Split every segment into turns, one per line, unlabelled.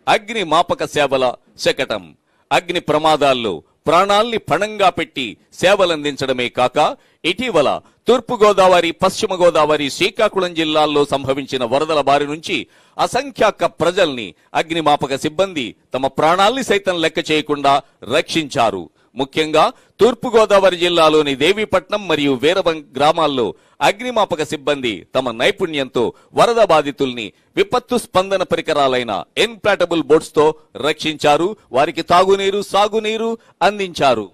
అగ్ని మాపక సేవల శకటం అగ్ని ప్రమాదాల్లో ప్రాణాల్ని పణంగా పెట్టి సేవలందించడమే కాక ఇటీవల తూర్పు గోదావరి పశ్చిమ గోదావరి శ్రీకాకుళం జిల్లాల్లో సంభవించిన వరదల బారి నుంచి అసంఖ్యాక ప్రజల్ని అగ్నిమాపక సిబ్బంది తమ ప్రాణాల్ని సైతం లెక్క చేయకుండా రక్షించారు ముఖ్యంగా తూర్పు గోదావరి జిల్లాలోని దేవీపట్నం మరియు వీరవం గ్రామాల్లో అగ్నిమాపక సిబ్బంది తమ నైపుణ్యంతో వరద బాధితుల్ని విపత్తు స్పందన పరికరాలైన ఇన్ప్లాటబుల్ బోట్స్ తో రక్షించారు వారికి తాగునీరు సాగునీరు అందించారు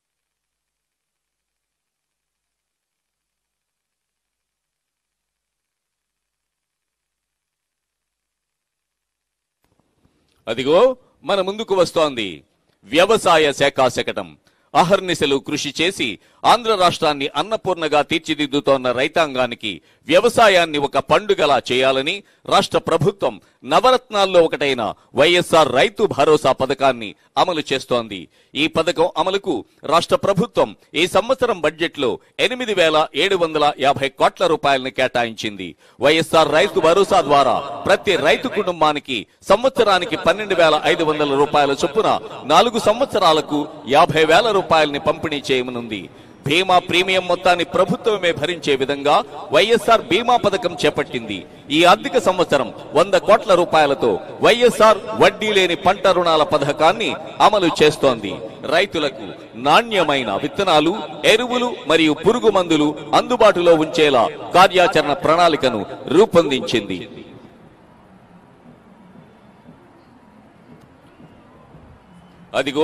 అదిగో మన ముందుకు వస్తోంది వ్యవసాయ శాఖ శకటం అహర్నిశలు కృషి చేసి ఆంధ్ర రాష్ట్రాన్ని అన్నపూర్ణగా తీర్చిదిద్దుతోన్న రైతాంగానికి వ్యవసాయాన్ని ఒక పండుగలా చేయాలని రాష్ట్ర ప్రభుత్వం నవరత్నాల్లో ఒకటైన వైఎస్ఆర్ రైతు భరోసా పథకాన్ని అమలు చేస్తోంది ఈ పథకం అమలుకు రాష్ట్ర ప్రభుత్వం ఈ సంవత్సరం బడ్జెట్ లో ఎనిమిది వేల ఏడు వందల యాభై కోట్ల రూపాయలను కేటాయించింది వైఎస్ఆర్ రైతు భరోసా ద్వారా ప్రతి రైతు కుటుంబానికి సంవత్సరానికి పన్నెండు వేల ఐదు వందల రూపాయల చొప్పున నాలుగు సంవత్సరాలకు యాభై వేల రూపాయలని పంపిణీ చేయనుంది బీమా ప్రీమియం మొత్తాన్ని ప్రభుత్వమే భరించే విధంగా వైఎస్ఆర్ బీమా పథకం చేపట్టింది ఈ ఆర్థిక సంవత్సరం వంద కోట్ల రూపాయలతో వైఎస్ఆర్ వడ్డీ లేని పంట రుణాల పథకాన్ని అమలు చేస్తోంది రైతులకు నాణ్యమైన విత్తనాలు ఎరువులు మరియు పురుగు మందులు అందుబాటులో ఉంచేలా కార్యాచరణ ప్రణాళికను రూపొందించింది అదిగో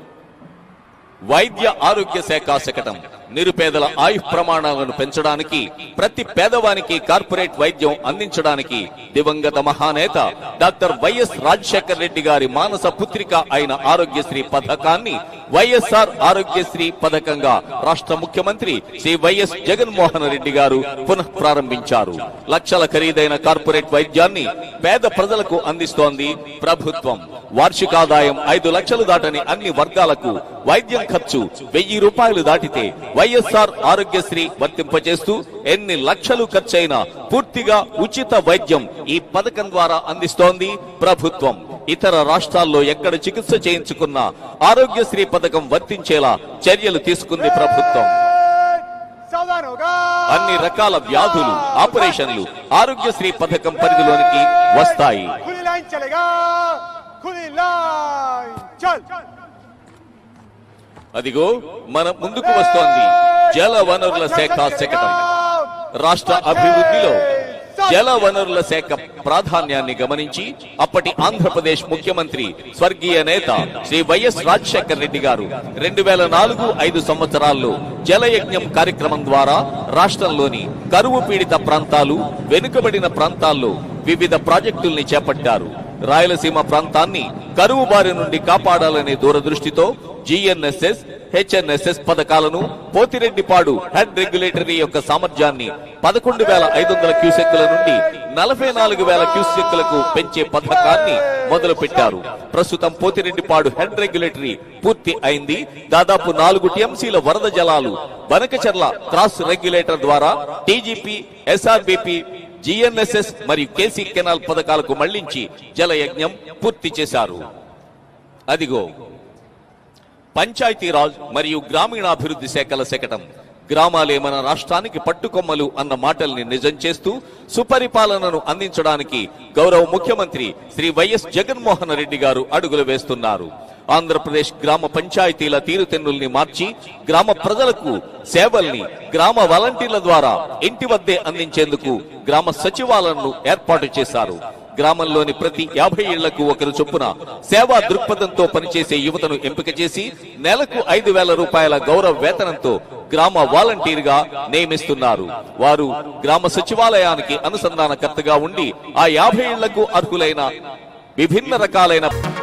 వైద్య ఆరోగ్య శాఖ శకటం నిరుపేదల ఆయు ప్రమాణాలను పెంచడానికి ప్రతి పేదవానికి కార్పొరేట్ వైద్యం అందించడానికి దివంగత మహానేత డాక్టర్ వైఎస్ రాజశేఖర్ రెడ్డి గారి మానస పుత్రిక అయిన ఆరోగ్యశ్రీ పథకాన్ని వైఎస్ఆర్ ఆరోగ్యశ్రీ పథకంగా రాష్ట్ర ముఖ్యమంత్రి శ్రీ వైఎస్ జగన్మోహన్ రెడ్డి గారు పునః ప్రారంభించారు లక్షల ఖరీదైన కార్పొరేట్ వైద్యాన్ని పేద ప్రజలకు అందిస్తోంది ప్రభుత్వం వార్షికాదాయం ఐదు లక్షలు దాటని అన్ని వర్గాలకు వైద్యం ఖర్చు వెయ్యి రూపాయలు దాటితే వైఎస్ఆర్ ఆరోగ్యశ్రీ వర్తింపజేస్తూ ఎన్ని లక్షలు ఖర్చైనా పూర్తిగా ఉచిత వైద్యం ఈ పథకం ద్వారా అందిస్తోంది ప్రభుత్వం ఇతర రాష్ట్రాల్లో ఎక్కడ చికిత్స చేయించుకున్నా ఆరోగ్యశ్రీ పథకం వర్తించేలా చర్యలు తీసుకుంది ప్రభుత్వం
सावधान होगा
అన్ని రకాల వ్యాధులు ఆపరేషన్లు ఆరోగ్యశ్రీ పథకం పరిధిలోనికి వస్తాయి
खुली लाइन चलेगा खुली लाइन चल
అదిగో మన ముందుకు వస్తోంది జల వనరుల శాఖ శకటం రాష్ట్ర అభివృద్ధిలో జల వనరుల శాఖ ప్రాధాన్యాన్ని గమనించి అప్పటి ఆంధ్రప్రదేశ్ ముఖ్యమంత్రి స్వర్గీయ నేత శ్రీ వైఎస్ రాజశేఖర్ రెడ్డి గారు రెండు వేల నాలుగు ఐదు సంవత్సరాల్లో జలయజ్ఞం కార్యక్రమం ద్వారా రాష్ట్రంలోని కరువు పీడిత ప్రాంతాలు వెనుకబడిన ప్రాంతాల్లో వివిధ ప్రాజెక్టుల్ని చేపట్టారు రాయలసీమ ప్రాంతాన్ని కరువు బారి నుండి కాపాడాలనే దూరదృష్టితో జిఎన్ఎస్ఎస్ హెచ్ఎన్ఎస్ఎస్ పథకాలను పోతిరెడ్డిపాడు హెడ్ రెగ్యులేటరీ యొక్క సామర్థ్యాన్ని పదకొండు వేల ఐదు వందల క్యూసెక్కుల నుండి నలభై నాలుగు వేల క్యూసెక్కులకు పెంచే పథకాన్ని మొదలు పెట్టారు ప్రస్తుతం పోతిరెడ్డిపాడు హెడ్ రెగ్యులేటరీ పూర్తి అయింది దాదాపు నాలుగు టీఎంసీల వరద జలాలు బనకచర్ల క్రాస్ రెగ్యులేటర్ ద్వారా టీజీపీ ఎస్ఆర్బిపి జిఎన్ఎస్ఎస్ మరియు కేసీ కెనాల్ పథకాలకు మళ్లించి జలయజ్ఞం పూర్తి చేశారు అదిగో పంచాయతీరాజ్ మరియు గ్రామీణాభివృద్ధి శాఖల శకటం గ్రామాలే మన రాష్ట్రానికి పట్టుకొమ్మలు అన్న మాటల్ని నిజం చేస్తూ సుపరిపాలనను అందించడానికి గౌరవ ముఖ్యమంత్రి శ్రీ వైఎస్ జగన్మోహన్ రెడ్డి గారు అడుగులు వేస్తున్నారు ఆంధ్రప్రదేశ్ గ్రామ పంచాయతీల తీరుతెన్నుల్ని మార్చి గ్రామ ప్రజలకు సేవల్ని గ్రామ వాలంటీర్ల ద్వారా ఇంటి వద్దే అందించేందుకు గ్రామ సచివాలయాలను ఏర్పాటు చేశారు గ్రామంలోని ప్రతి యాభై ఏళ్లకు ఒకరు చొప్పున సేవా దృక్పథంతో పనిచేసే యువతను ఎంపిక చేసి నెలకు ఐదు వేల రూపాయల గౌరవ వేతనంతో గ్రామ వాలంటీర్ గా నియమిస్తున్నారు వారు గ్రామ సచివాలయానికి అనుసంధానకర్తగా ఉండి ఆ యాభై ఏళ్లకు అర్హులైన విభిన్న రకాలైన